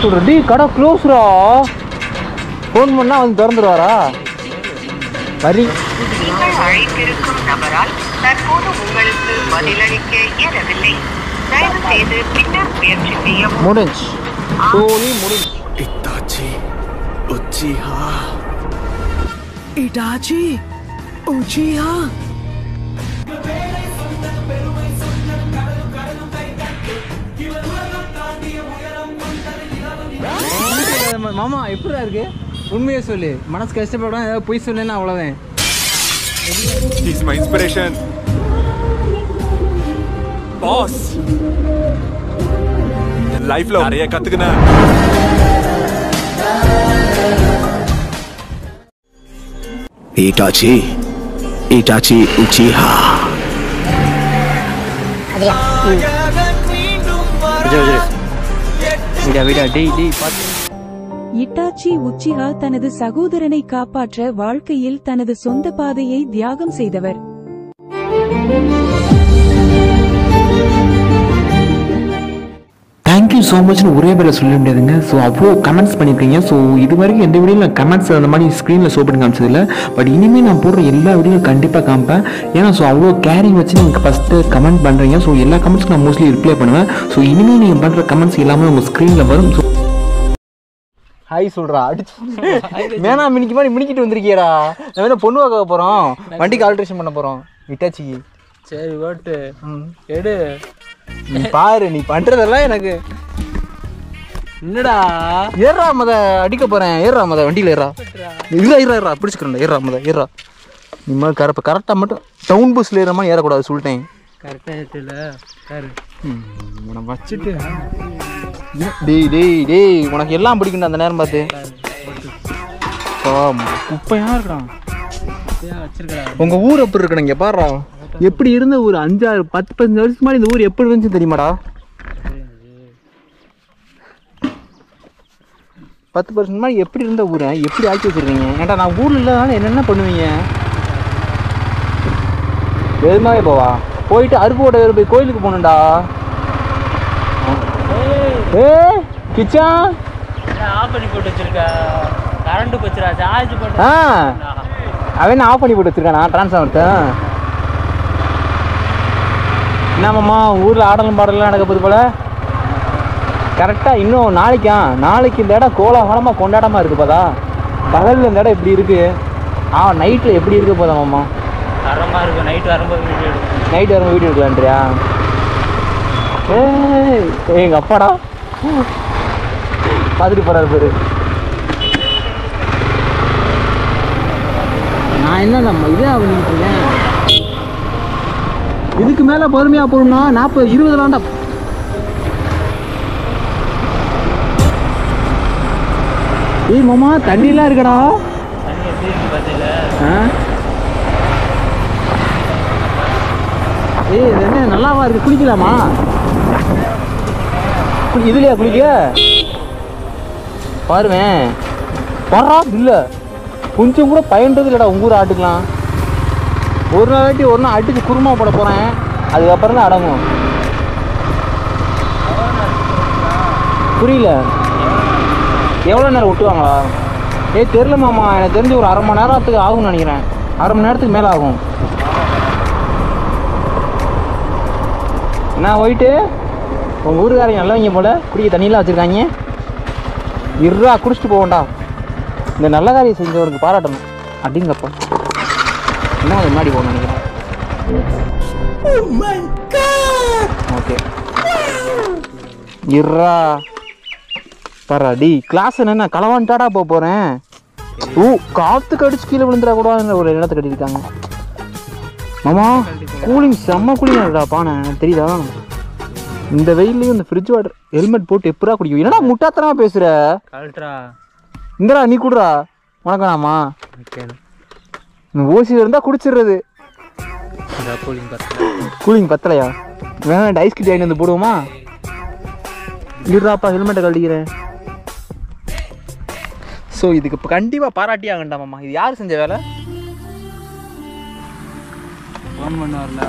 சொல்கிறேன் டீ கடை க்ளோஸ்ரா ஃபோன் பண்ணால் வந்து திறந்துருவாரா வரி நீங்கள் அழைத்திருக்கும் நபரால் தற்போது உங்களுக்கு பதிலளிக்க இயலவில்லை தயவு செய்து பின்னர் முயற்சி செய்யவும் முடிஞ்சு சோழி முடிஞ்சு Itachi Uchiha Itachi Uchiha மாமா எப்படிடா இருக்கு உண்மையை சொல்லு மனசு கஷ்டப்படாம ஏதாவது பொய் சொன்னேன்னா அவ்வளோதான் He's my inspiration Boss என் லைஃப்ல நிறைய கத்துக்கினேன் Itachi Itachi Uchiha விடா விடா டேய் டேய் பார்த்து இட்டாச்சி உச்சிஹா தனது சகோதரனை காப்பாற்ற வாழ்க்கையில் தனது சொந்த பாதையை தியாகம் செய்தவர் தேங்க்யூ ஸோ மச்னு ஒரே பேரில் சொல்ல முடியாதுங்க ஸோ அவ்வளோ கமெண்ட்ஸ் பண்ணியிருக்கீங்க ஸோ இது வரைக்கும் எந்த வீடியோவில் நான் கமெண்ட்ஸ் அந்த மாதிரி ஸ்க்ரீனில் ஷோ பண்ணி காமிச்சதில்ல பட் இனிமேல் நான் போடுற எல்லா வீடியோவும் கண்டிப்பாக காமிப்பேன் ஏன்னா ஸோ அவ்வளோ கேரிங் வச்சு நீங்கள் ஃபஸ்ட்டு கமெண்ட் பண்ணுறீங்க ஸோ எல்லா கமெண்ட்ஸ்க்கும் நான் மோஸ்ட்லி ரிப்ளை பண்ணுவேன் ஸோ இனிமேல் நீங்கள் பண்ணுற கமெண்ட்ஸ் எல்லாமே உங்கள் ஸ்க்ரீனில் வரும் ஸோ ஹாய் சொல்றா அடிச்சு வேணா மினிக்கு மாதிரி மினிக்கிட்டு வந்திருக்கியடா நான் வேணா பொண்ணு பார்க்க போகிறோம் வண்டிக்கு ஆல்ட்ரேஷன் பண்ண போகிறோம் இட்டாச்சிக்கு சரி ஓட்டு எடு நீ பாரு நீ பண்ணுறதெல்லாம் எனக்கு என்னடா ஏறா மத அடிக்க போகிறேன் ஏறா மத வண்டியில் ஏறா இல்லை ஏறா ஏறா பிடிச்சிக்கிறேன் ஏறா மத ஏறா நீ மாதிரி கரெக்ட் கரெக்டாக மட்டும் டவுன் பஸ்ஸில் ஏற மாதிரி ஏறக்கூடாது சொல்லிட்டேன் கரெக்டாக ஏற்றில சார் உன வச்சுட்டு டேய் டேய் டேய் உனக்கு எல்லாம் பிடிக்கும்டா அந்த நேரம் பார்த்து ஆமா, குப்பையா இருக்கான் வச்சிருக்கடா உங்க ஊர் எப்படி இருக்கணும் இங்க பாருடா எப்படி இருந்த ஊர் அஞ்சாறு பத்து பதினஞ்சு வருஷம் மாதிரி இந்த ஊர் எப்படி இருந்துச்சு தெரியுமாடா பத்து பர்சன்ட் மாதிரி எப்படி இருந்த ஊரை எப்படி ஆக்கி வச்சிருக்கீங்க ஏன்டா நான் ஊர்ல இல்லாதனால என்னென்ன பண்ணுவீங்க எதுமாவே போவா போயிட்டு அருப்போட போய் கோயிலுக்கு போகணும்டா ஏ கிச்சா ஆஃப் பண்ணி போட்டு வச்சிருக்க கரண்ட் போச்சுடா சார்ஜ் போட்டு ஆ அவன் ஆஃப் பண்ணி போட்டு வச்சிருக்கானா டிரான்ஸ்ஃபார்மர்த்தை என்னமாம்மா ஊரில் ஆடலும் பாடலாம் நடக்க போகுது போல கரெக்டாக இன்னும் நாளைக்கா நாளைக்கு இந்த இடம் கோலாகலமாக கொண்டாடமாக இருக்கு போதா பகலில் இந்த இடம் எப்படி இருக்கு ஆ நைட்டில் எப்படி இருக்க போதாமாம்மா தரமாக இருக்கும் நைட் வரும்போது வீடியோ எடுக்கும் நைட் வரும்போது வீடியோ எடுக்கலான்றியா ஏய் எங்கள் அப்பாடா பார்த்துட்டு போகிறாரு பேரு நான் என்ன நம்ம இதே பண்ணிட்டு இருக்கேன் இதுக்கு மேலே பொறுமையாக போகணும்னா நாற்பது இருபது லாண்டா ஏய் மாமா தண்ணிலாம் இருக்கடா தண்ணி எப்படி இருக்கு பார்த்தீங்களா ஆ ஏய் இது என்ன நல்லாவா இருக்கு குளிக்கலாமா குளி- இதுலயா குளிக்க பாருவேன் வர்றா இல்ல கொஞ்சம் கூட பயன்றது இல்லடா உங்க ஊர் ஆட்டுக்கலாம் ஒரு நாள் வாட்டி ஒரு நாள் அடிச்சு குருமா போட போறேன் அதுக்கப்புறம் தான் அடங்கும் புரியல எவ்வளோ நேரம் விட்டுவாங்களா ஏய் தெரில மாமா எனக்கு தெரிஞ்சு ஒரு அரை மணி நேரத்துக்கு ஆகும்னு நினைக்கிறேன் அரை மணி நேரத்துக்கு மேலே ஆகும் என்ன போயிட்டு உங்கள் ஊருக்காரங்க நல்லவங்க போல குடிக்க தண்ணியெலாம் வச்சுருக்காங்க இருறா குடிச்சிட்டு போவோம்டா இந்த நல்ல காரியம் செஞ்சவருக்கு பாராட்டணும் அப்படிங்கப்பா இன்னும் அது முன்னாடி போகணும் நினைக்கிறேன் ஓகே இருறா பரா டி கிளாஸ் என்ன களவான்ட்டாடா போக போகிறேன் ஓ காற்றுக்கு அடிச்சு கீழே விழுந்துடா கூட ஒரு இடத்த கட்டியிருக்காங்க மாமா கூலிங் செம்ம கூலிங் இருக்குடா பானை தெரியுதா இந்த வெயில்லையும் இந்த ஃப்ரிட்ஜ் வாட்டர் ஹெல்மெட் போட்டு எப்படா குடிக்கும் என்னடா முட்டாத்தனமா பேசுற கழட்டுறா இந்தடா நீ குடுறா உனக்கு வேணாமா கேளு இந்த ஓசி இருந்தா குடிச்சிடுறது இந்த கூலிங் பார்த்து கூலிங் பத்தலையா வேணா ஐஸ் கட்டி வாங்கி வந்து போடுவோமா இருடாப்பா ஹெல்மெட்டை கழட்டிக்கிறேன் ஸோ இதுக்கு இப்போ கண்டிப்பாக பாராட்டி ஆகண்டாமாம்மா இது யார் செஞ்ச வேலை ஃபோன் பண்ணுவார்ல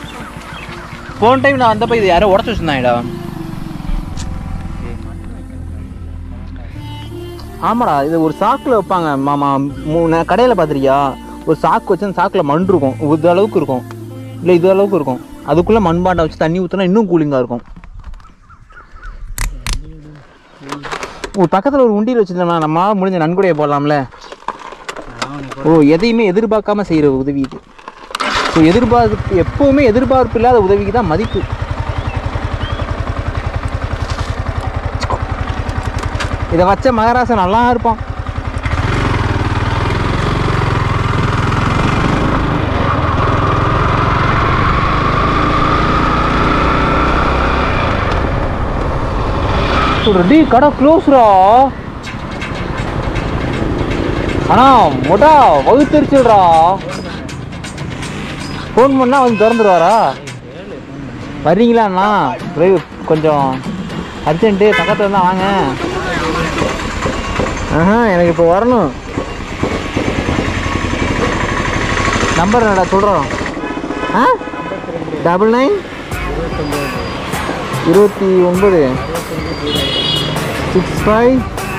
போன டைம் நான் வந்தப்போ இது யாரோ உடச்சி வச்சுருந்தாங்கடா ஆமாடா இது ஒரு சாக்கில் வைப்பாங்க மாமா மூணு கடையில் பார்த்துருக்கியா ஒரு சாக்கு வச்சு அந்த சாக்கில் மண் இருக்கும் இது அளவுக்கு இருக்கும் இல்லை இது அளவுக்கு இருக்கும் அதுக்குள்ளே மண்பாண்டை வச்சு தண்ணி ஊற்றினா இன்னும் கூலிங்காக இருக்கும் ஒரு பக்கத்தில் ஒரு உண்டியல் வச்சுருந்தோம்னா நம்ம முடிஞ்ச நன்கொடையை போடலாம்ல ஓ எதையுமே எதிர்பார்க்காம செய்கிற உதவி இது ஸோ எதிர்பார்ப்பு எப்போவுமே எதிர்பார்ப்பு இல்லாத உதவிக்கு தான் மதிப்பு இதை வச்ச மகராசன் நல்லா இருப்பான் டி கடை க்ளோஸ்ரா அண்ணா மொட்டா வகுத்தரிச்சுடுறா ஃபோன் பண்ணால் வந்து திறந்துருவாரா வர்றீங்களா அண்ணா ஒரே கொஞ்சம் அர்ஜென்ட்டு பக்கத்தில் தான் வாங்க ஆஹா எனக்கு இப்போ வரணும் நம்பர் என்னடா சொல்கிறோம் ஆ டபுள் நைன் இருபத்தி ஒன்பது சிக்ஸ் ஃபைவ்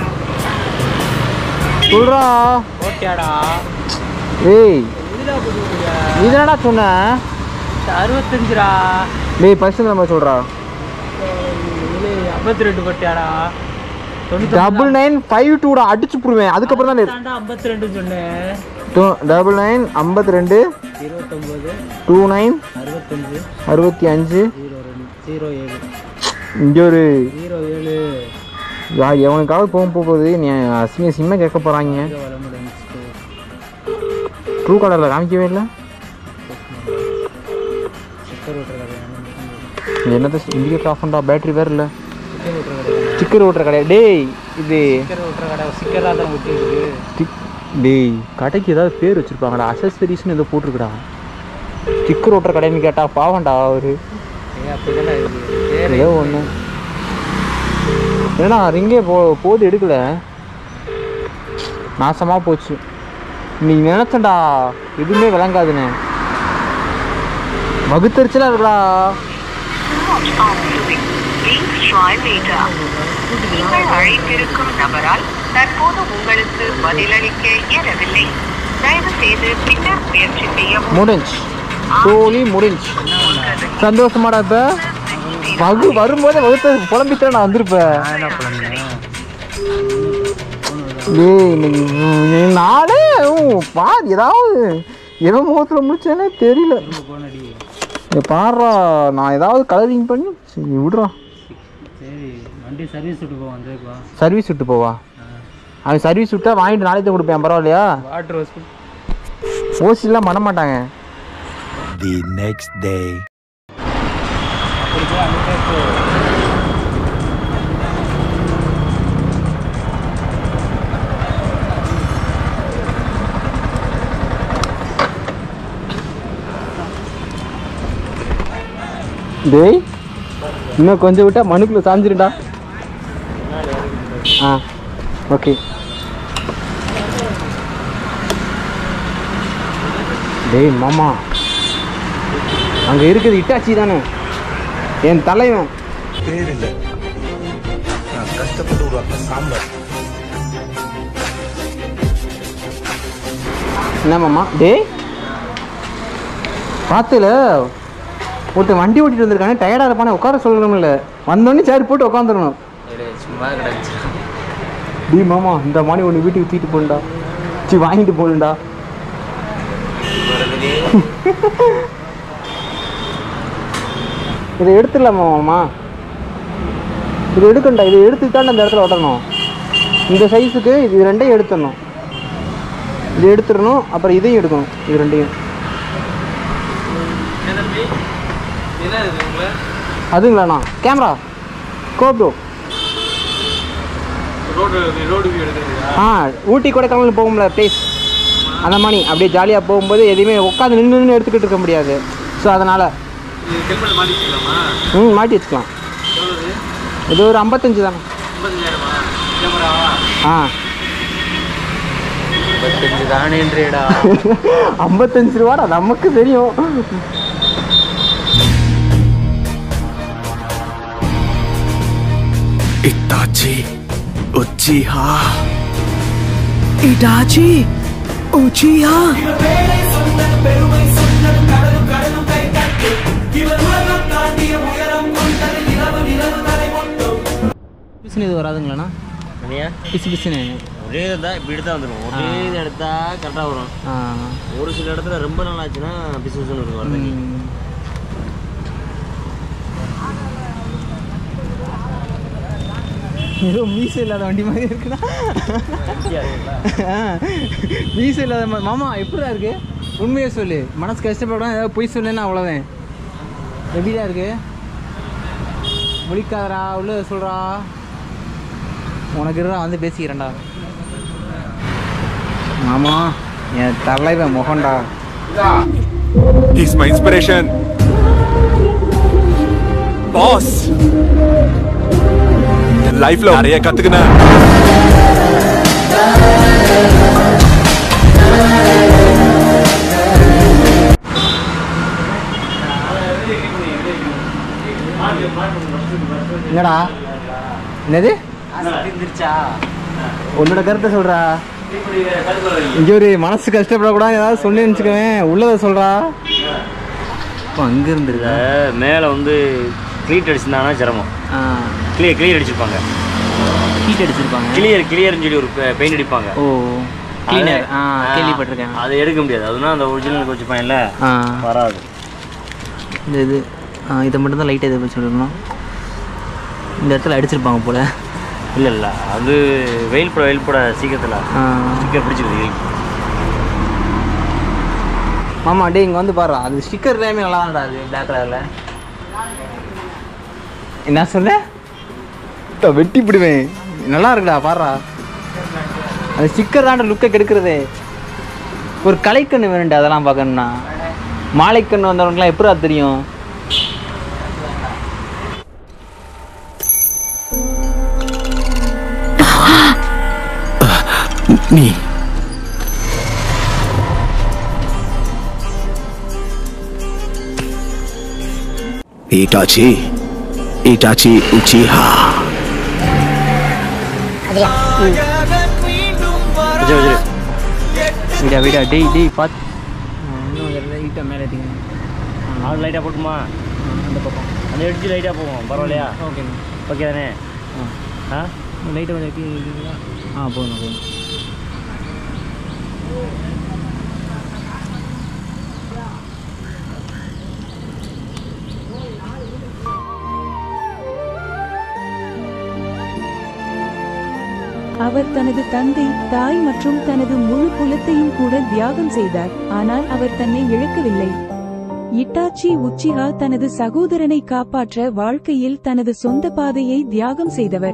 சொல்கிறா ஓகேடா ஏய் இதனடா சொன்ன அறுபத்தஞ்சுடா டேய் பர்சனல் நம்பர் சொல்கிறா ஐம்பத்தி ரெண்டு பட்டியாடா தொண்ணூத்தி டபுள் நைன் ஃபைவ் டூடா அடிச்சு போடுவேன் அதுக்கப்புறம் தான் தாண்டா ஐம்பத்தி ரெண்டு சொன்னேன் டபுள் நைன் ஐம்பத்தி ரெண்டு இருபத்தொம்போது டூ நைன் அறுபத்தஞ்சு அறுபத்தி அஞ்சு ஜீரோ ரெண்டு ஜீரோ ஏழு இங்கே ஒரு ஜீரோ ஏழு யா எவனுக்காவது போக போகுது நீ அசிங்க சிம்ம கேட்க போகிறாங்க வர முடியும் ட்ரூ கலரில் காமிக்கவே இல்லை சிக்கர் ஓட்டுற கடையா என்னது இண்டிகேட்டர் ஆஃப் பண்ணா பேட்டரி வேறு இல்லை சிக்கர் ஓட்டுற கடையா ஸ்டிக்கர் ஓட்டுற கிடையாது டேய் இது சிக்கர் ஓட்டுற கடை சிக்கராக தான் ஒட்டி இருக்கு ஸ்டிக் டேய் கடைக்கு ஏதாவது பேர் வச்சுருப்பாங்கடா அசஸ்தரிஸ்னு ஏதோ போட்டிருக்குடா ஸ்டிக்கர் ஓட்டுற கடைன்னு கேட்டால் பாவம்டா அவரு ஏன் அப்படிதானே இருக்கு பேர் ஏதோ ஒன்று ஏன்னா ரிங்கே போ போது எடுக்கல நாசமாக போச்சு நீ நினச்சண்டா எதுவுமே விளங்காதுண்ணே வகுத்தறிச்சலாக இருக்குடா Not outgoing. Please try later. நீங்கள் அழைத்திருக்கும் நபரால் தற்போது உங்களுக்கு பதிலளிக்க இயலவில்லை தயவு செய்து பின்னர் முயற்சி செய்யவும் முடிஞ்சு சோலி முடிஞ்சு சந்தோஷமாடா இப்போ வகு வரும்போதே வகுத்த புலம்பித்தான் நான் வந்திருப்பேன் என்ன பண்ணுங்க டேய் இன்னைக்கு நீ நானே உம், பார் ஏதாவது எவன் முகத்தில் முடிச்சேனே தெரியல போனடி இங்க பாருடா நான் ஏதாவது கலரிங் பண்ணி சரி விடுறா சரி வண்டி சர்வீஸ் விட்டு போவோம் வந்துருப்பா சர்வீஸ் விட்டு போவா அவன் சர்வீஸ் விட்டா வாங்கிட்டு நாளைக்கு தான் கொடுப்பேன் பரவாயில்லையா வாட்டர் வாஷ் ஓசிலாம் பண்ண மாட்டாங்க The next day. அப்படி போய் அங்கே போய் போ டேய் இன்னும் கொஞ்சம் விட்டா மனுக்குள்ள சாஞ்சிருடா ஆ ஓகே டேய் மாமா அங்கே இருக்குது இட்டாச்சி தானே என் தலைவன் என்ன மாமா டேய் பார்த்துல ஒருத்தன் வண்டி ஓட்டிட்டு வந்திருக்கானே டயர்டாக இருப்பானே உட்கார சொல்லணும்ல வந்தோடனே சேர் போட்டு உட்காந்துடணும் சும்மா கிடந்துச்சு டி மாமா இந்த மாதிரி ஒன்று வீட்டுக்கு தூக்கிட்டு போகணுண்டா சி வாங்கிட்டு போகணுண்டா இதை எடுத்துடலாமா மாமா இதை எடுக்கண்டா இதை எடுத்துட்டு தான் அந்த இடத்துல ஒட்டணும் இந்த சைஸுக்கு இது ரெண்டையும் எடுத்துடணும் இது எடுத்துடணும் அப்புறம் இதையும் எடுக்கணும் இது ரெண்டையும் அதுங்களாண்ணா கேமரா கோப்ரோ ஆ ஊட்டி கொடைக்கானல் போகும்ல ப்ளேஸ் அந்த மாதிரி அப்படியே ஜாலியாக போகும்போது எதையுமே உட்காந்து நின்று நின்று எடுத்துக்கிட்டு இருக்க முடியாது ஸோ அதனால் ம் மாட்டி வச்சுக்கலாம் இது ஒரு ஐம்பத்தஞ்சு தானே ஆ இருபத்தஞ்சு தானேன்றேடா ஐம்பத்தஞ்சு ரூபாடா நமக்கு தெரியும் Itachi Uchiha Itachi Uchiha பிசுனு இது வராதுங்களாண்ணா பிசு பிசுனு ஒரே தான் இப்படி எடுத்தா வந்துடும் ஒரே இது எடுத்தா கரெக்டாக வரும் ஆ ஒரு சில இடத்துல ரொம்ப நாள் ஆச்சுன்னா பிசு பிசுன்னு இருக்கும் வரதுக்கு ம். ஏதோ மீசை இல்லாத வண்டி மாதிரி இருக்குண்ணா மீசை இல்லாத மா- மாமா எப்படிடா இருக்கு உண்மையை சொல்லு மனசு கஷ்டப்படாம ஏதாவது பொய் சொன்னேன்னா அவ்வளோதான் எப்படிடா இருக்கு முழிக்காதடா உள்ள சொல்றா உனக்கு இருடா வந்து பேசிக்கிறேன்டா மாமா என் தலைவன் முகம்டா He's my inspiration. பாஸ் லைஃப்ல நிறைய கத்துக்கினேன் என்னடா என்னது இருந்துருச்சா உன்னோட கருத்தை சொல்றா இங்க ஒரு மனசு கஷ்டப்படக்கூடாது ஏதாவது சொல்லி நினச்சிக்குவேன் உள்ளதை சொல்றா இப்போ அங்கே இருந்துருக்கா மேலே வந்து க்ளீட் அடிச்சிருந்தாங்கன்னா சிரமம் ஆ கிளியர் கிளியர் அடிச்சிருப்பாங்க ஹீட் அடிச்சிருப்பாங்க கிளியர் கிளியர்னு சொல்லி ஒரு பெயிண்ட் அடிப்பாங்க ஓ கிளீனர் ஆ அது- கேள்விப்பட்டிருக்கேன் அதை எடுக்க முடியாது அதுனா அந்த ஒரிஜினலுக்கு வச்சுப்பாங்கல்ல ஆ வராது இந்த இது ஆ இதை மட்டும் தான் லைட்டாக இதை வச்சு சொல்லணும் இந்த இடத்துல அடிச்சிருப்பாங்க போல இல்லை இல்லை அது வெயில் போட வெயில் போட சீக்கிரத்தில் ஆ ஸ்டிக்கர் பிடிச்சிருது மாமா டேய் இங்கே வந்து பாரு அது ஸ்டிக்கர் எல்லாமே நல்லா தான்டா அது பிளாக் கலரில் என்ன சொன்ன ட, வெட்டி பிடுவேன் நல்லா இருக்குடா பாருடா அந்த ஸ்டிக்கர் தான்டா லுக்கை கெடுக்கிறதே ஒரு கலைக்கண்ணு வேணும்டா அதெல்லாம் பார்க்கணும்னா மாலைக்கண்ணு வந்தவனுக்குலாம் எப்படா தெரியும் நீ Itachi. Itachi Uchiha. வச்சிரு வச்சிரு வீடா வீடா டேய் டேய் பார்த்து இன்னும் லைட்டாக மேலே எடுத்துங்க ஆள் லைட்டாக போட்டுமா அந்த பக்கம் அந்த அடிச்சு லைட்டாக போவோம் பரவாயில்லையா ஓகேண்ணா ஓகே தானே ஆ லைட்டாக கொஞ்சம் எட்டி வைக்கிறீங்களா? ஆ போதும் போதும் அவர் தனது தந்தை தாய் மற்றும் தனது முழு குலத்தையும் கூட தியாகம் செய்தார் ஆனால் அவர் தன்னை இழக்கவில்லை இட்டாச்சி உச்சிஹா தனது சகோதரனை காப்பாற்ற வாழ்க்கையில் தனது சொந்த பாதையை தியாகம் செய்தவர்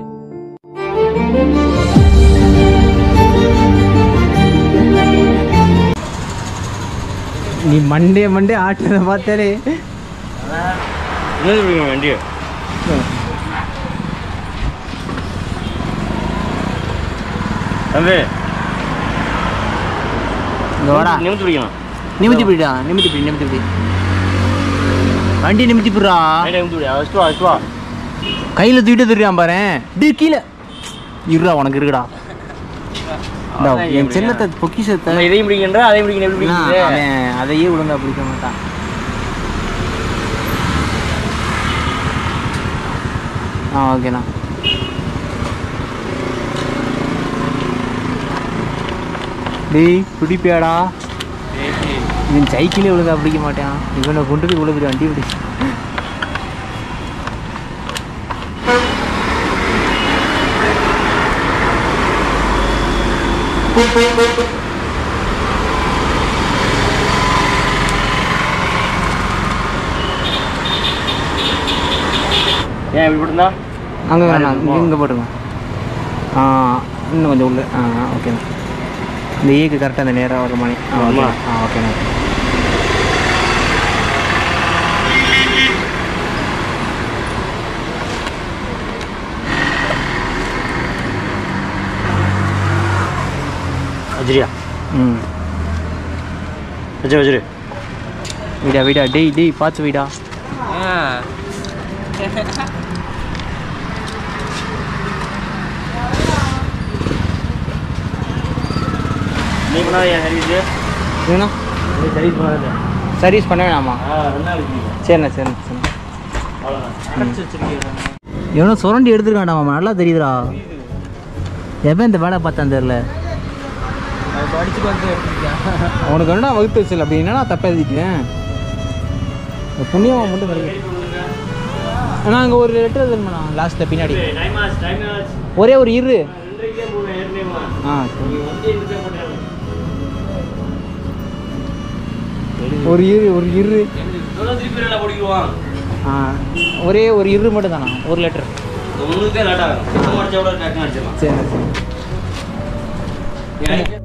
நீ மண்டே மண்டே ஆட்டுறத பார்த்தாலே என்ன சொல்றீங்க வண்டியை தம்பி இங்க வாடா நிமித்து பிடிக்கணும் நிமித்தி பிடிடா நிமித்தி பிடி நிமித்தி பிடி வண்டி நிமித்தி பிடுறா லைட்டாக நிமித்து பிடி அழைச்சிட்டு வா அழைச்சிட்டு வா கையில தூக்கிட்டு தெரியாம பாரு டி கீழே இருடா உனக்கு இருக்குடா இந்தா, என் செல்லத்தை பொக்கிஷத்தை நம்ம இதையும் பிடிக்கின்ற அதையும் பிடிக்கணும் எப்படி நான் பிடிக்கிறது அவன் அதையே ஒழுங்கா பிடிக்க மாட்டான் ஆ ஓகேண்ணா டேய் பிடிப்பியாடா இவன் சைக்கிளே ஒழுங்கா பிடிக்க மாட்டான் இவனை கொண்டு போய் இவ்வளோ பெரிய வண்டி பிடி ஏன் இப்படி போட்டுருந்தா அங்கே வேணாம் இங்கே இங்கே போட்டுங்க ஆ இன்னும் கொஞ்சம் உள்ள ஆ ஓகேண்ணா இந்த ஏக்கு கரெக்டாக அந்த நேராக வர மாதிரி ஆ ஓகே ஆமா. ஆ ஓகேண்ணா வச்சிரியா ம் வச்சிரு வச்சிரு வீடா வீடா டேய் டேய் பார்த்து வீடா நாள் என் சர்வீஸ் வேணும் சர்வீஸ் பண்ணாது சர்வீஸ் பண்ண வேணாமா ஆ ரெண்டு நாள் சரிண்ணா சரிண்ணா சரிண்ணா அவ்வளோதான் அடைச்சி வச்சிருக்கேன் எவனோ சுரண்டி எடுத்துருக்கான்டா மாமா நல்லா தெரியுதுடா எவன் இந்த வேலை பார்த்தான் தெரில படிச்சு பார்த்து எடுத்துருக்கேன் உனக்கு என்னடா வகுத்து வச்சல அப்படி என்னடா தப்பா எழுதிட்டேன் இந்த புண்ணியமா மட்டும் கிடைக்கும் அண்ணா அங்கே ஒரு லெட்டர் எழுதணும்ண்ணா லாஸ்ட்டில் பின்னாடி டைம் ஆச்சு டைம் ஆச்சு ஒரே ஒரு இரு ரெண்டரைக்கே போவேன் ஏற்கனவே ஆ சரி. நீ வந்து எடுத்து போட்டேன் ஒரு இரு ஒரு இரு இதெல்லாம் திருப்பி ரெண்டா படிக்குவான் ஆ ஒரே ஒரு இரு மட்டும் தானா ஒரு லெட்டர் உங்களுக்கு லேட் ஆகும் அடிச்சா கூட டக்குன்னு அடிச்சிடலாம் சரி சரி எனக்கு